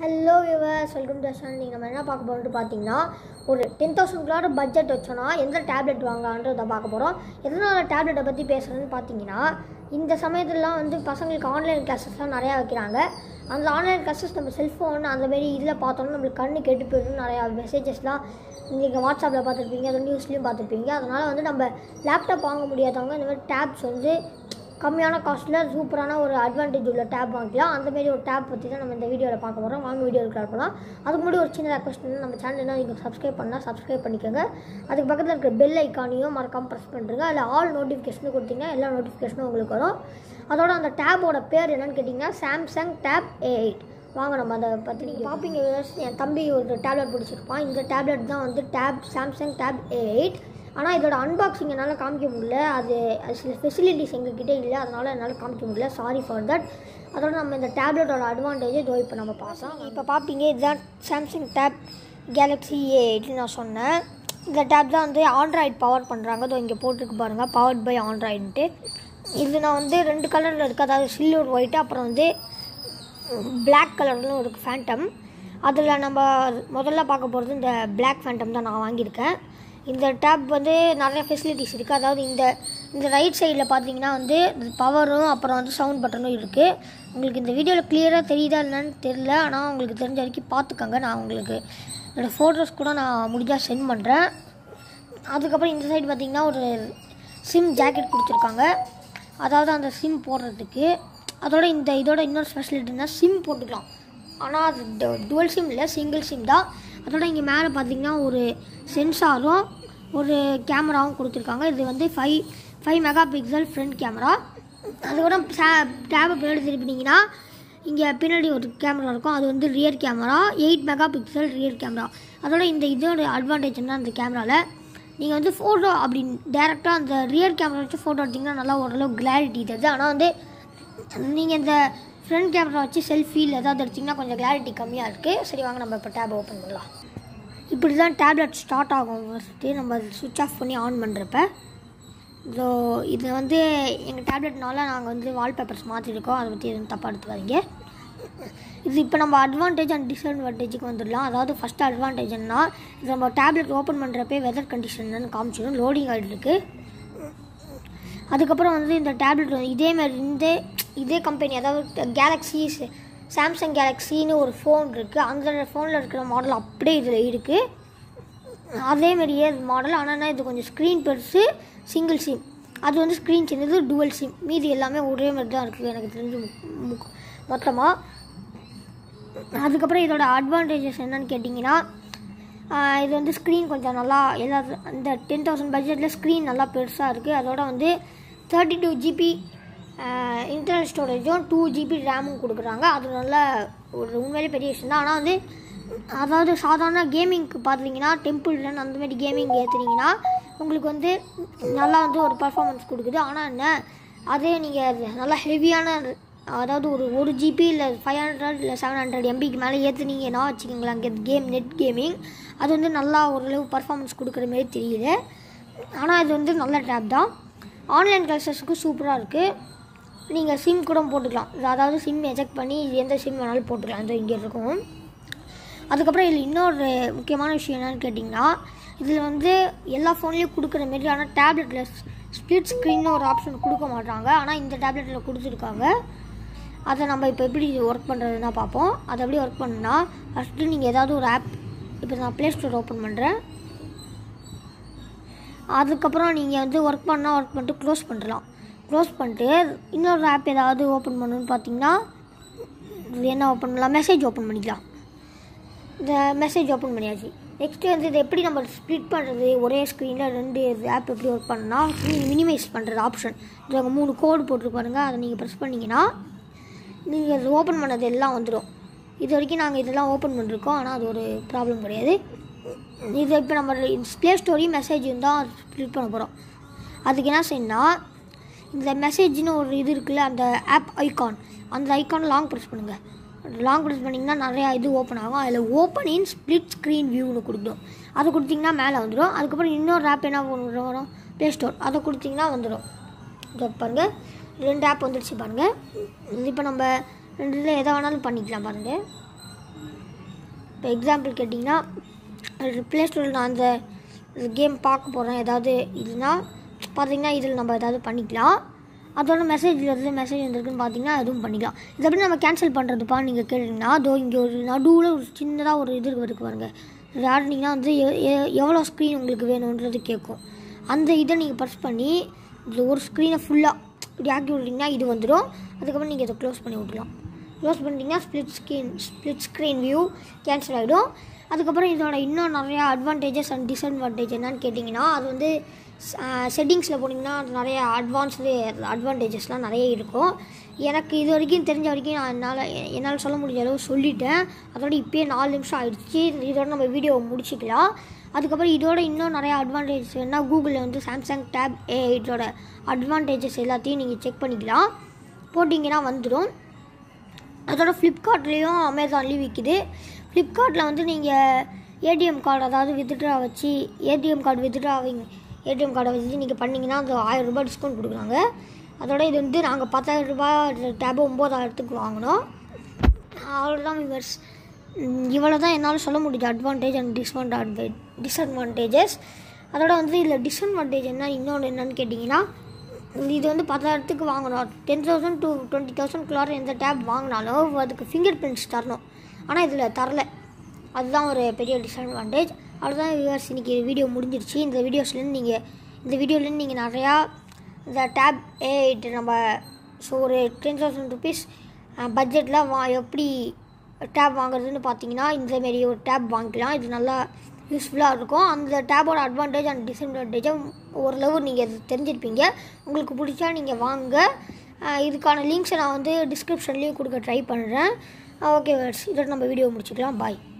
Hello viewers welcome to channel நீங்கள் நம்ம என்ன பார்க்க போகிறோம்னு பார்த்தீங்கன்னா ஒரு டென் தௌசண்ட்குள்ளார பட்ஜெட் வச்சோன்னா எந்த டேப்லெட் வாங்கலான்றதை பார்க்க போகிறோம் எதனால் டேப்லெட்டை பற்றி பேசுகிறேன்னு பார்த்தீங்கன்னா இந்த சமயத்துலலாம் வந்து பசங்களுக்கு ஆன்லைன் கிளாஸஸ்லாம் நிறையா வைக்கிறாங்க அந்த ஆன்லைன் கிளாஸஸ் நம்ம செல்ஃபோன் அந்த மாதிரி இதில் பார்த்தோம்னா நம்மளுக்கு கண்ணு கெட்டு போயிடும் நிறையா மெசேஜஸ்லாம் நீங்கள் வாட்ஸ்அப்பில் பார்த்துருப்பீங்க அது நியூஸ்லேயும் பார்த்துருப்பீங்க அதனால் வந்து நம்ம லேப்டாப் வாங்க முடியாதவங்க இந்த மாதிரி டேப்ஸ் வந்து கம்மியான காஸ்ட்டில் சூப்பரான ஒரு அட்வான்டேஜ் உள்ள டேப் வாங்கிக்கலாம் அந்த மாதிரி ஒரு டேப் பற்றி தான் நம்ம இந்த வீடியோவில் பார்க்க போகிறோம் வாங்க வீடியோ இருக்கிற போகலாம் அதுக்கு முன்னாடி ஒரு சின்ன ரெக்வஸ்ட் நம்ம சேனல் என்ன நீங்கள் சப்ஸ்கிரைப் பண்ணால் சப்ஸ்கிரைப் பண்ணிக்கோங்க அதுக்கு பக்கத்தில் இருக்கிற பெல் ஐக்கானையும் மறக்காமல் ப்ரெஸ் பண்ணுறங்க அதில் ஆல் நோட்டிஃபிகேஷன் கொடுத்தீங்கன்னா எல்லா நோட்டிஃபிகேஷனும் உங்களுக்கு வரும் அதோட அந்த டேபோட பேர் என்னன்னு கேட்டிங்கன்னா சாம்சங் டேப் ஏ எயிட் வாங்க நம்ம அதை பற்றி நீங்கள் பார்ப்பீங்க viewers. என் தம்பி ஒரு டேப்லெட் பிடிச்சிருப்பான் இந்த டேப்லெட் தான் வந்து tab Samsung tab A eight ஆனால் இதோட அன்பாக்சிங் என்னால் காமிக்க முடியல அது அது சில ஃபெசிலிட்டிஸ் எங்ககிட்ட இல்லை அதனால் என்னால் காமிக்க முடியல சாரி ஃபார் தட் அதோட நம்ம இந்த டேப்லெட்டோட அட்வான்டேஜ் இதோ இப்போ நம்ம பார்த்தோம் இப்போ பார்ப்பீங்க இதுதான் சாம்சங் டேப் கேலக்ஸி ஏ எயிட்னு நான் சொன்னேன் இந்த டேப் தான் வந்து ஆண்ட்ராய்டு பவர் பண்ணுறாங்க இதோ இங்கே போட்டிருக்கு பாருங்கள் பவர்ட் பை ஆண்ட்ராய்டுன்ட்டு இது நான் வந்து ரெண்டு கலரில் இருக்குது அதாவது சில்வர் ஒயிட்டு அப்புறம் வந்து பிளாக் கலர்லும் இருக்குது ஃபேண்டம் அதில் நம்ம முதல்ல பார்க்க போகிறது இந்த பிளாக் ஃபேண்டம் தான் நான் வாங்கியிருக்கேன் இந்த டேப் வந்து நிறைய ஃபெசிலிட்டிஸ் இருக்குது அதாவது இந்த இந்த ரைட் சைடில் பார்த்தீங்கன்னா வந்து பவரும் அப்புறம் வந்து சவுண்ட் பட்டனும் இருக்குது உங்களுக்கு இந்த வீடியோவில் கிளியராக தெரியுதா என்னன்னு தெரில ஆனால் உங்களுக்கு தெரிஞ்ச வரைக்கும் பார்த்துக்கோங்க நான் உங்களுக்கு என்னோடய ஃபோட்டோஸ் கூட நான் முடிஞ்சால் சென்ட் பண்ணுறேன் அதுக்கப்புறம் இந்த சைடு பார்த்தீங்கன்னா ஒரு சிம் ஜாக்கெட் கொடுத்துருக்காங்க அதாவது அந்த சிம் போடுறதுக்கு அதோட இந்த இதோட இன்னொரு ஸ்பெஷலிட்டினா சிம் போட்டுக்கலாம் ஆனால் அது டுவல் சிம் இல்லை சிங்கிள் சிம் தான் அதோட இங்கே மேலே பார்த்தீங்கன்னா ஒரு சென்சாரும் ஒரு கேமராவும் கொடுத்துருக்காங்க இது வந்து five five megapixel front camera அதோட டேபை பின்னாடி திருப்பினீங்கன்னா இங்கே பின்னாடி ஒரு கேமரா இருக்கும் அது வந்து rear camera eight megapixel rear camera அதோட இந்த இதோட அட்வான்டேஜ் என்ன அந்த கேமராவில் நீங்கள் வந்து ஃபோட்டோ அப்படி டேரெக்டாக அந்த ரியர் கேமரா வச்சு ஃபோட்டோ எடுத்திங்கன்னா நல்லா ஓரளவு கிளாரிட்டி தருது ஆனால் வந்து நீங்கள் இந்த ஃப்ரண்ட் கேமரா வச்சு செல்ஃபியில் ஏதாவது எடுத்திங்கன்னா கொஞ்சம் கிளாரிட்டி கம்மியாக இருக்குது சரி வாங்க நம்ம இப்போ டேப் ஓப்பன் பண்ணலாம் இப்படி தான் டேப்லெட் ஸ்டார்ட் ஆகும் ஃபஸ்ட்டு நம்ம சுவிட்ச் ஆஃப் பண்ணி ஆன் பண்ணுறப்ப ஸோ இது வந்து எங்கள் டேப்லெட்னால நாங்கள் வந்து வால்பேப்பர்ஸ் மாற்றிருக்கோம் அதை பற்றி எதுவும் தப்பாக எடுத்துக்காதீங்க இது இப்போ நம்ம அட்வான்டேஜ் அண்ட் டிஸ்அட்வான்டேஜுக்கு வந்துடலாம் அதாவது ஃபஸ்ட்டு அட்வான்டேஜ் என்ன இது நம்ம டேப்லெட் ஓப்பன் பண்ணுறப்பே வெதர் கண்டிஷன் காமிச்சிடும் லோடிங் ஆகிட்டு இருக்கு அதுக்கப்புறம் வந்து இந்த டேப்லெட் வந்து இதே மாதிரி இந்த இதே கம்பெனி அதாவது கேலக்ஸி சாம்சங் கேலக்ஸின்னு ஒரு ஃபோன் இருக்குது அந்த ஃபோனில் இருக்கிற மாடல் அப்படியே இதில் இருக்குது அதே மாதிரியே மாடல் ஆனால் இது கொஞ்சம் ஸ்க்ரீன் பெருசு சிங்கிள் சிம் அது வந்து ஸ்க்ரீன் சின்னது டுவல் சிம் மீதி எல்லாமே ஒரே மாதிரி தான் இருக்குது எனக்கு தெரிஞ்சு மொத்தமாக அதுக்கப்புறம் இதோட அட்வான்டேஜஸ் என்னன்னு கேட்டிங்கன்னா ஆஹ் இது வந்து ஸ்க்ரீன் கொஞ்சம் நல்லா எல்லா இந்த டென் தௌசண்ட் பட்ஜெட்டில் ஸ்க்ரீன் நல்லா பெருசாக இருக்குது அதோட வந்து தேர்ட்டி டூ ஜிபி இன்டர்னல் ஸ்டோரேஜும் டூ ஜிபி ரேமும் கொடுக்குறாங்க அது நல்ல ஒரு உண்மையிலே பெரிய விஷயம் தான் ஆனால் வந்து அதாவது சாதாரண கேமிங்க்கு பார்த்தீங்கன்னா டெம்பிள் ரன் அந்த மாதிரி கேமிங் ஏற்றுனீங்கன்னா உங்களுக்கு வந்து நல்லா வந்து ஒரு பர்ஃபார்மன்ஸ் கொடுக்குது ஆனால் என்ன அதே நீங்கள் நல்லா ஹெவியான அதாவது ஒரு ஒரு ஜிபி இல்லை ஃபைவ் ஹண்ட்ரட் இல்லை செவன் ஹண்ட்ரட் எம்பிக்கு மேலே ஏற்றுனீங்கன்னா வச்சுக்கோங்களேன் அங்கே கேம் நெட் கேமிங் அது வந்து நல்லா ஓரளவு பர்ஃபார்மன்ஸ் கொடுக்குற மாதிரி தெரியுது ஆனால் இது வந்து நல்ல டேப் தான் ஆன்லைன் கிளாஸஸுக்கு சூப்பராக இருக்குது நீங்கள் சிம் கூட போட்டுக்கலாம் அதாவது சிம் எஜெக்ட் பண்ணி இது எந்த சிம் வேணாலும் போட்டுக்கலாம் இது இங்கே இருக்கும் அதுக்கப்புறம் இதில் இன்னொரு முக்கியமான விஷயம் என்னன்னு கேட்டிங்கன்னா இதில் வந்து எல்லா ஃபோன்லேயும் கொடுக்குற மாரி ஆனால் டேப்லெட்டில் ஸ்ப்ளிட் ஸ்க்ரீன்னு ஒரு ஆப்ஷன் கொடுக்க மாட்டாங்க ஆனால் இந்த டேப்லெட்டில் கொடுத்துருக்காங்க அதை நம்ம இப்போ எப்படி ஒர்க் பண்ணுறதுனா பார்ப்போம் அதை எப்படி ஒர்க் பண்ணுன்னா ஃபஸ்ட்டு நீங்கள் ஏதாவது ஒரு ஆப் இப்போ நான் ப்ளே ஸ்டோர் ஓப்பன் பண்ணுறேன் அதுக்கப்புறம் நீங்கள் வந்து ஒர்க் பண்ணால் ஒர்க் பண்ணிட்டு க்ளோஸ் பண்ணிடலாம் க்ளோஸ் பண்ணிட்டு இன்னொரு ஆப் ஏதாவது ஓப்பன் பண்ணணும்னு பார்த்தீங்கன்னா இது என்ன ஓப்பன் பண்ணலாம் மெசேஜ் ஓப்பன் பண்ணிக்கலாம் இந்த மெசேஜ் ஓப்பன் பண்ணியாச்சு நெக்ஸ்ட்டு வந்து இது எப்படி நம்ம ஸ்ப்ளிட் பண்ணுறது ஒரே ஸ்க்ரீனில் ரெண்டு ஆப் எப்படி ஒர்க் பண்ணனா மினிமைஸ் பண்ணுறது ஆப்ஷன் இது அங்கே மூணு கோடு போட்டிருப்பாருங்க அதை நீங்கள் ப்ரெஸ் பண்ணிங்கன்னா நீங்கள் இது ஓப்பன் பண்ணது எல்லாம் வந்துடும் இது வரைக்கும் நாங்கள் இதெல்லாம் ஓப்பன் பண்ணிருக்கோம் ஆனால் அது ஒரு ப்ராப்ளம் கிடையாது இது இப்போ நம்ம ப்ளே ஸ்டோரி மெசேஜும் தான் ஸ்ப்ளிட் பண்ண போகிறோம் அதுக்கு என்ன செய்யணும்னா இந்த மெசேஜ்னு ஒரு இது இருக்குல்ல அந்த ஆப் ஐகான் அந்த ஐகான் லாங் ப்ரெஸ் பண்ணுங்கள் லாங் ப்ரெஸ் பண்ணிங்கன்னா நிறையா இது ஓப்பன் ஆகும் அதில் ஓப்பன் இன் ஸ்ப்ளிட் ஸ்க்ரீன் வியூன்னு கொடுக்கும் அதை கொடுத்தீங்கன்னா மேலே வந்துடும் அதுக்கப்புறம் இன்னொரு ஆப் என்ன பண்ணுறோம் வரும் ப்ளே ஸ்டோர் அதை கொடுத்தீங்கன்னா வந்துடும் இதோ பாருங்கள் ரெண்டு ஆப் வந்துடுச்சு பாருங்கள் இது இப்போ நம்ம ரெண்டு இதில் எதை வேணாலும் பண்ணிக்கலாம் பாருங்கள் இப்போ எக்ஸாம்பிள் கேட்டிங்கன்னா ப்ளே ஸ்டோரில் நான் அந்த கேம் பார்க்க போகிறேன் ஏதாவது இதுனா பார்த்தீங்கன்னா இதில் நம்ம ஏதாவது பண்ணிக்கலாம் அதோட மெசேஜ் வருது மெசேஜ் வந்திருக்குன்னு பார்த்தீங்கன்னா அதுவும் பண்ணிக்கலாம் இதை எப்படி நம்ம கேன்சல் பண்ணுறதுப்பா நீங்கள் கேட்டிங்கன்னா அதோ இங்கே ஒரு நடுவில் ஒரு சின்னதாக ஒரு இது இருக்கு பாருங்க இது ஆடினீங்கன்னா வந்து எ- எ- எவ்வளோ ஸ்க்ரீன் உங்களுக்கு வேணுன்றது கேட்கும் அந்த இதை நீங்கள் ப்ரெஸ் பண்ணி இதில் ஒரு ஸ்க்ரீனை ஃபுல்லாக இப்படி ஆக்கி விட்றீங்கன்னா இது வந்துடும் அதுக்கப்புறம் நீங்கள் இதை க்ளோஸ் பண்ணி விட்றலாம் க்ளோஸ் பண்ணிட்டீங்கன்னா split screen split screen view cancel ஆகிடும் அதுக்கப்புறம் இதோட இன்னும் நிறையா அட்வான்டேஜஸ் அண்ட் டிஸ்அட்வான்டேஜ் என்னன்னு கேட்டிங்கன்னா அது வந்து செட்டிங்ஸில் போனீங்கன்னா அது நிறைய அட்வான்ஸ்டு அட்வான்டேஜஸ்லாம் நிறைய இருக்கும் எனக்கு இது வரைக்கும் தெரிஞ்ச வரைக்கும் நான் என்னால் என்னால் சொல்ல முடிஞ்ச அளவு சொல்லிட்டேன் அதோட இப்போயே நாலு நிமிஷம் ஆயிடுச்சு இதோட நம்ம வீடியோவை முடிச்சிக்கலாம் அதுக்கப்புறம் இதோட இன்னும் நிறைய அட்வான்டேஜஸ் என்ன கூகுளில் வந்து சாம்சங் டேப் ஏ இதோட அட்வான்டேஜஸ் எல்லாத்தையும் நீங்கள் செக் பண்ணிக்கலாம் போட்டிங்கன்னா வந்துடும் அதோட ஃப்ளிப்கார்ட்லேயும் அமேசான்லேயும் விற்கிது ஃப்ளிப்கார்ட்டில் வந்து நீங்கள் ஏடிஎம் கார்டு அதாவது வித்ட்ரா வச்சு ஏடிஎம் கார்டு வித்ட்ராவிங் ஏடிஎம் கார்டை வச்சு நீங்கள் பண்ணிங்கன்னா அந்த ஆயிரம் ரூபாய் டிஸ்கவுண்ட் கொடுக்குறாங்க அதோட இது வந்து நாங்கள் பத்தாயிரம் ரூபாய் டேபு ஒம்பதாயிரத்துக்கு வாங்கினோம் அவ்வளோதான் விவர்ஸ் இவ்வளோ தான் என்னால் சொல்ல முடியுது அட்வான்டேஜ் அண்ட் டிஸ்அட்வான்டேஜ் டிஸ்அட்வான்டேஜஸ் அதோட வந்து இதில் டிஸ்அட்வான்டேஜ் என்ன இன்னொன்று என்னன்னு கேட்டிங்கன்னா இது வந்து பத்தாயிரத்துக்கு வாங்கணும் டென் தௌசண்ட் டு டுவெண்ட்டி தௌசண்ட்குள்ளார எந்த டேப் வாங்கினாலும் அதுக்கு ஃபிங்கர் பிரிண்ட்ஸ் தரணும் ஆனால் இதில் தரல அதுதான் ஒரு பெரிய டிஸ்அட்வான்டேஜ் அவ்வளோதான் வியூவர்ஸ் இன்றைக்கி வீடியோ முடிஞ்சிருச்சு இந்த வீடியோஸ்லேருந்து நீங்கள் இந்த வீடியோலேருந்து நீங்கள் நிறையா இந்த டேப் ஏ நம்ம ஸோ ஒரு டென் தௌசண்ட் ருபீஸ் பட்ஜெட்டில் வா எப்படி டேப் வாங்குறதுன்னு பார்த்தீங்கன்னா இந்தமாரி ஒரு டேப் வாங்கிக்கலாம் இது நல்லா யூஸ்ஃபுல்லாக இருக்கும் அந்த டேபோட அட்வான்டேஜ் அண்ட் டிஸ்அட்வான்டேஜை ஓரளவு நீங்கள் தெரிஞ்சிருப்பீங்க உங்களுக்கு பிடிச்சா நீங்கள் வாங்க அஹ் இதுக்கான லிங்க்ஸை நான் வந்து டிஸ்கிரிப்ஷன்லேயும் கொடுக்க ட்ரை பண்ணுறேன் ஓகே இதோட நம்ம வீடியோ முடிச்சுக்கலாம் பாய்